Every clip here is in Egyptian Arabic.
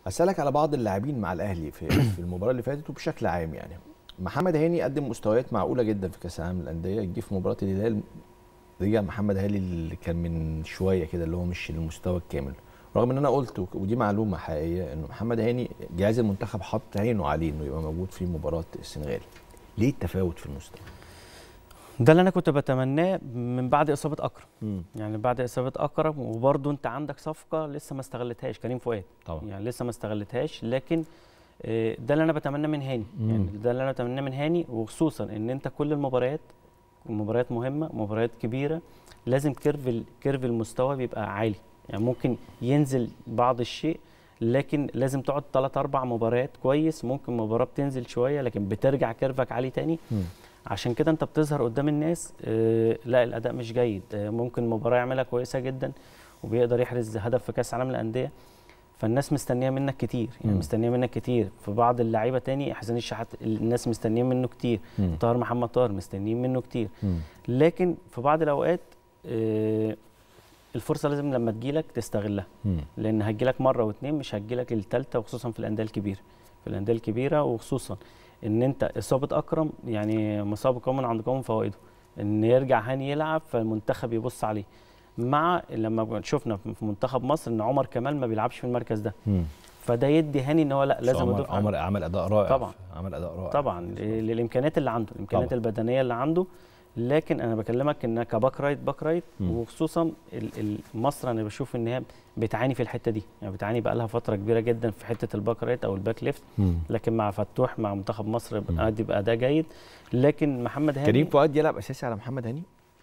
اسالك على بعض اللاعبين مع الاهلي في في المباراه اللي فاتت وبشكل عام يعني محمد هاني قدم مستويات معقوله جدا في كاس العالم للانديه جه في مباراه الهلال رجع محمد هاني اللي كان من شويه كده اللي هو مش المستوى الكامل رغم ان انا قلت ودي معلومه حقيقيه انه محمد هاني جهاز المنتخب حط عينه عليه انه يبقى موجود في مباراه السنغال ليه التفاوت في المستوى ده اللي انا كنت بتمناه من بعد اصابه اكرم مم. يعني بعد اصابه اكرم وبرده انت عندك صفقه لسه ما استغلتهاش كريم فؤاد طبعا يعني لسه ما استغلتهاش لكن آه، ده اللي انا بتمناه من هاني مم. يعني ده اللي انا بتمناه من هاني وخصوصا ان انت كل المباريات مباريات مهمه مباريات كبيره لازم كيرف ال- كيرف المستوى بيبقى عالي يعني ممكن ينزل بعض الشيء لكن لازم تقعد 3 4 مباريات كويس ممكن مباراه بتنزل شويه لكن بترجع كيرفك عالي تاني مم. عشان كده انت بتظهر قدام الناس آه، لا الاداء مش جيد آه، ممكن مباراه يعملها كويسه جدا وبيقدر يحرز هدف في كاس العالم للانديه فالناس مستنيه منك كتير يعني مم. مستنيه منك كتير في بعض اللعيبه تاني حسين الشحات الناس مستنيين منه كتير مم. طاهر محمد طاهر مستنيين منه كتير مم. لكن في بعض الاوقات آه، الفرصه لازم لما تجيلك تستغلها مم. لان هتجيلك مره واثنين مش هتجيلك الثالثه وخصوصا في الانديه الكبيره في الانديه الكبيره وخصوصا ان انت اصابه اكرم يعني مصاب قوم عند قوم فوائده ان يرجع هاني يلعب فالمنتخب يبص عليه مع لما شفنا في منتخب مصر ان عمر كمال ما بيلعبش في المركز ده مم. فده يدي هاني ان هو لا لازم عمر, ادوس على- عمر عمل اداء رائع طبعاً. عمل اداء رائع طبعا للامكانيات اللي عنده الامكانيات طبعاً. البدنيه اللي عنده لكن انا بكلمك ان كباك رايت باك رايت مم. وخصوصا ال- ال- مصر انا بشوف ان هي بتعاني في الحته دي يعني بتعاني بقى لها فتره كبيره جدا في حته الباك رايت او الباك ليفت مم. لكن مع فتوح مع منتخب مصر مم. ادي باداء جيد لكن محمد هاني كريم فؤاد يلعب اساسي على محمد هاني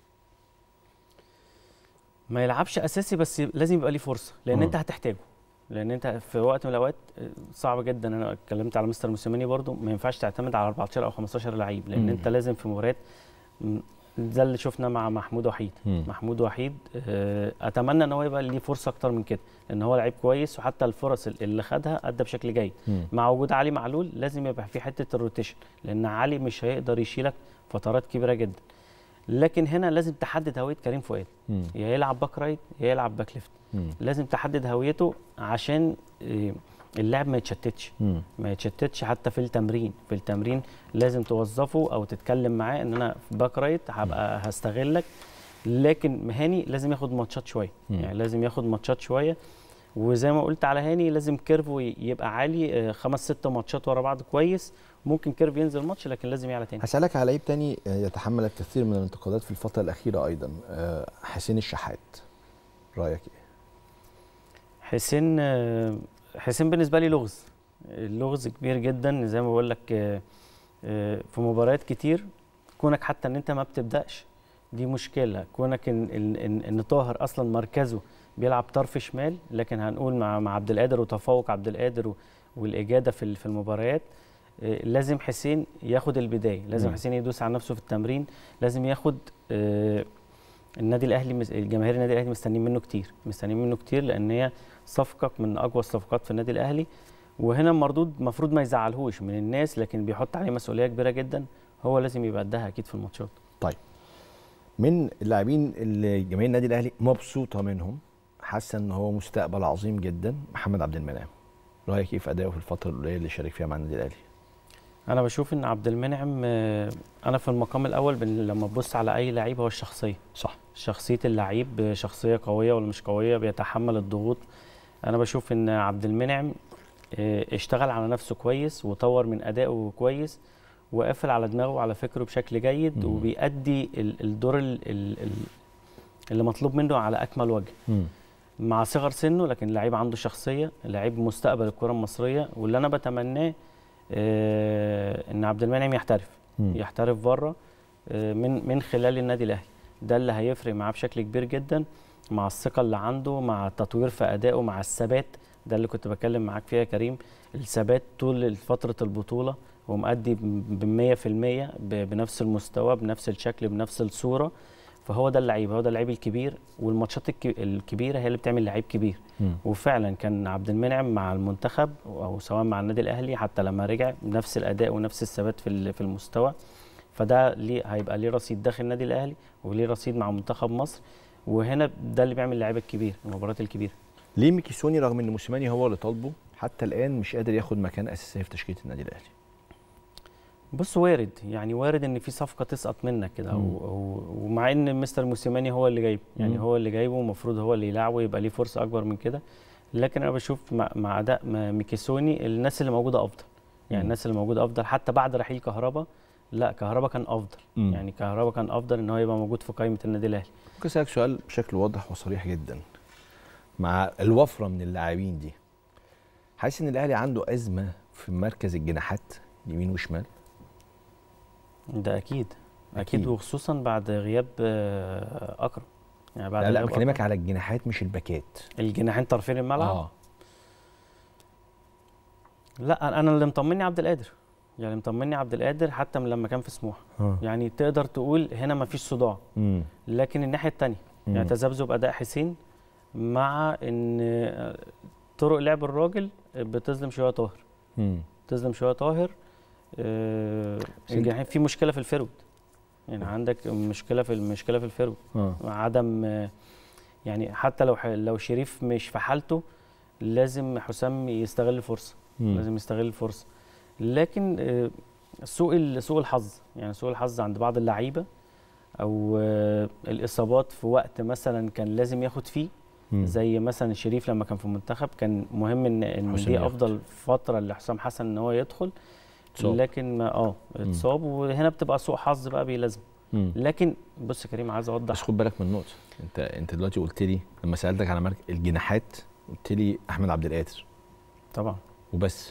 ما يلعبش اساسي بس لازم يبقى ليه فرصه لان مم. انت هتحتاجه لان انت في وقت من الاوقات صعب جدا انا اتكلمت على مستر موسيماني برضو ما ينفعش تعتمد على 14 او 15 لعيب لان مم. انت لازم في مباريات م، ده اللي شفنا مع محمود وحيد مم. محمود وحيد آه، اتمنى ان هو يبقى ليه فرصه اكتر من كده لان هو لعيب كويس وحتى الفرص اللي خدها ادى بشكل جيد مم. مع وجود علي معلول لازم يبقى في حته الروتيشن لان علي مش هيقدر يشيلك فترات كبيره جدا لكن هنا لازم تحدد هويه كريم فؤاد مم. يا يلعب باك رايت يا يلعب باك ليفت مم. لازم تحدد هويته عشان آه، اللاعب ما يتشتتش مم. ما يتشتتش حتى في التمرين في التمرين لازم توظفه او تتكلم معاه ان انا في باك رايت هبقى هستغلك لكن هاني لازم ياخد ماتشات شويه مم. يعني لازم ياخد ماتشات شويه وزي ما قلت على هاني لازم كيرفه ي- يبقى عالي آه، خمس ست ماتشات ورا بعض كويس ممكن كيرف ينزل ماتش لكن لازم يعلى تاني هسألك على لعيب تاني آه، يتحمل الكثير من الانتقادات في الفترة الأخيرة أيضا آه، حسين الشحات رأيك إيه؟ حسين آه، حسين بالنسبه لي لغز اللغز كبير جدا زي ما بقول لك آه، آه، في مباريات كتير كونك حتى ان انت ما بتبداش دي مشكله كونك ان ان, إن, إن طاهر اصلا مركزه بيلعب طرف شمال لكن هنقول مع مع عبد القادر وتفوق عبد القادر و- والاجاده في ال- في المباريات آه، لازم حسين ياخد البدايه لازم مم. حسين يدوس على نفسه في التمرين لازم ياخد آه، النادي الاهلي مس- الجماهير النادي الاهلي مستنيين منه كتير مستنيين منه كتير لان هي صفقه من اقوى الصفقات في النادي الاهلي وهنا المردود المفروض ما يزعلهوش من الناس لكن بيحط عليه مسؤوليه كبيره جدا هو لازم يبقى قدها اكيد في الماتشات من اللاعبين اللي جماهير النادي الأهلي مبسوطة منهم حاسة إن هو مستقبل عظيم جدا محمد عبد المنعم رأيك إيه في أدائه في الفترة القليلة اللي شارك فيها مع النادي الأهلي؟ انا بشوف ان عبد المنعم آه، انا في المقام الاول بن- لما تبص على اي لعيب هو الشخصيه صح شخصيه اللعيب شخصيه قويه ولا مش قويه بيتحمل الضغوط انا بشوف ان عبد المنعم آه، اشتغل على نفسه كويس وطور من ادائه كويس وقافل على دماغه وعلى فكره بشكل جيد مم. وبيأدي ال- الدور ال- ال- ال- اللي مطلوب منه على اكمل وجه مم. مع صغر سنه لكن لعيب عنده شخصيه لعيب مستقبل الكره المصريه واللي انا بتمناه آه، ان عبد المنعم يحترف مم. يحترف بره آه، من من خلال النادي الاهلي ده اللي هيفرق معاه بشكل كبير جدا مع الثقه اللي عنده مع التطوير في ادائه مع الثبات ده اللي كنت بتكلم معاك فيها يا كريم الثبات طول فتره البطوله ومؤدي ب 100% ب- بنفس المستوى بنفس الشكل بنفس الصوره فهو ده اللعيب هو ده اللعيب الكبير والماتشات الك- الكبيره هي اللي بتعمل لعيب كبير مم. وفعلا كان عبد المنعم مع المنتخب او سواء مع النادي الاهلي حتى لما رجع بنفس الاداء ونفس الثبات في ال- في المستوى فده ليه هيبقى ليه رصيد داخل النادي الاهلي وليه رصيد مع منتخب مصر وهنا ده اللي بيعمل اللعيبه الكبير المباريات الكبيره ليه ميكيسوني رغم ان موسيماني هو اللي طالبه حتى الان مش قادر ياخد مكان اساسي في تشكيله النادي الاهلي بص وارد يعني وارد ان في صفقه تسقط منك كده مم. و- و- ومع ان مستر موسيماني هو اللي جايبه يعني مم. هو اللي جايبه ومفروض هو اللي يلعبه يبقى ليه فرصه اكبر من كده لكن انا بشوف مع, مع اداء م- ميكيسوني الناس اللي موجوده افضل يعني مم. الناس اللي موجوده افضل حتى بعد رحيل كهربا لا كهربا كان افضل مم. يعني كهربا كان افضل ان هو يبقى موجود في قائمه النادي الاهلي ممكن اسالك سؤال بشكل واضح وصريح جدا مع الوفره من اللاعبين دي حاسس ان الاهلي عنده ازمه في مركز الجناحات يمين وشمال ده اكيد اكيد, أكيد. وخصوصا بعد غياب آه، اكرم يعني بعد لا لا غياب بكلمك أكرم. على الجناحات مش الباكات الجناحين طرفين الملعب اه لا أنا- انا اللي مطمني عبد القادر يعني مطمني عبد القادر حتى من لما كان في سموحه اه يعني تقدر تقول هنا ما فيش صداع مم. لكن الناحيه الثانيه يعني مم. تذبذب اداء حسين مع ان آه، طرق لعب الراجل بتظلم شويه طاهر مم. بتظلم شويه طاهر آه، بس أنت- الجناحين في مشكله في الفرود يعني عندك مشكله في المشكله في الفرود اه عدم آه، يعني حتى لو ح- لو شريف مش في حالته لازم حسام يستغل الفرصه مم. لازم يستغل الفرصه لكن آه، سوء ال- سوء الحظ يعني سوء الحظ عند بعض اللعيبه او آه، الاصابات في وقت مثلا كان لازم ياخد فيه مم. زي مثلا الشريف لما كان في المنتخب كان مهم ان ان حسام دي ياخد. افضل فتره لحسام حسن ان هو يدخل اتصاب. لكن ما اه اتصاب وهنا بتبقى سوء حظ بقى بيلازم مم. لكن بص يا كريم عايز بس اوضح خد بالك من نقطه انت انت دلوقتي قلت لي لما سالتك على مركز الجناحات قلت لي احمد عبد القادر طبعا وبس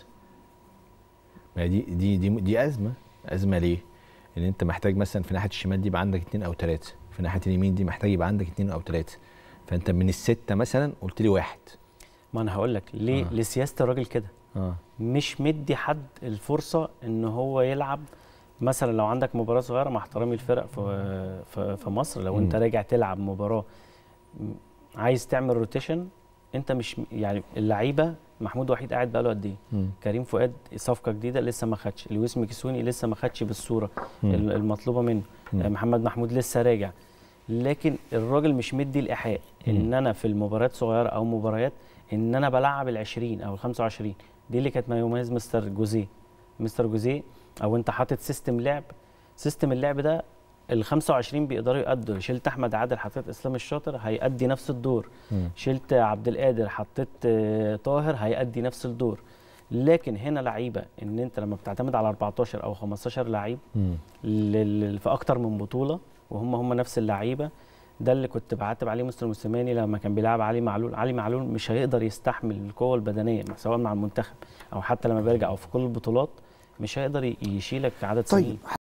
ما هي دي دي دي دي ازمه ازمه ليه؟ ان انت محتاج مثلا في ناحيه الشمال دي يبقى عندك اثنين او ثلاثه في ناحيه اليمين دي محتاج يبقى عندك اثنين او ثلاثه فانت من السته مثلا قلت لي واحد ما انا هقول لك ليه آه. لسياسه الراجل كده اه مش مدي حد الفرصه ان هو يلعب مثلا لو عندك مباراه صغيره مع احترامي الفرق في في, في مصر لو انت مم. راجع تلعب مباراه م- عايز تعمل روتيشن انت مش يعني اللعيبه محمود وحيد قاعد بقاله قد ايه مم. كريم فؤاد صفقه جديده لسه ما خدش لويس ميكيسوني لسه ما خدش بالصوره مم. ال- المطلوبه منه مم. محمد محمود لسه راجع لكن الراجل مش مدي الايحاء ان مم. انا في المباريات صغيره او مباريات ان انا بلعب ال20 او ال25 دي اللي كانت ما يميز مستر جوزيه مستر جوزيه او انت حاطط سيستم لعب سيستم اللعب ده ال 25 بيقدروا يأدوا شلت احمد عادل حطيت اسلام الشاطر هيأدي نفس الدور مم. شلت عبد القادر حطيت آه، طاهر هيأدي نفس الدور لكن هنا لعيبه ان انت لما بتعتمد على 14 او 15 لعيب مم. لل- في اكتر من بطوله وهم هم نفس اللعيبه ده اللي كنت بعاتب عليه مستر موسيماني لما كان بيلعب علي معلول علي معلول مش هيقدر يستحمل القوه البدنيه مع- سواء مع المنتخب او حتى لما بيرجع او في كل البطولات مش هيقدر ي- يشيلك عدد سنين طيب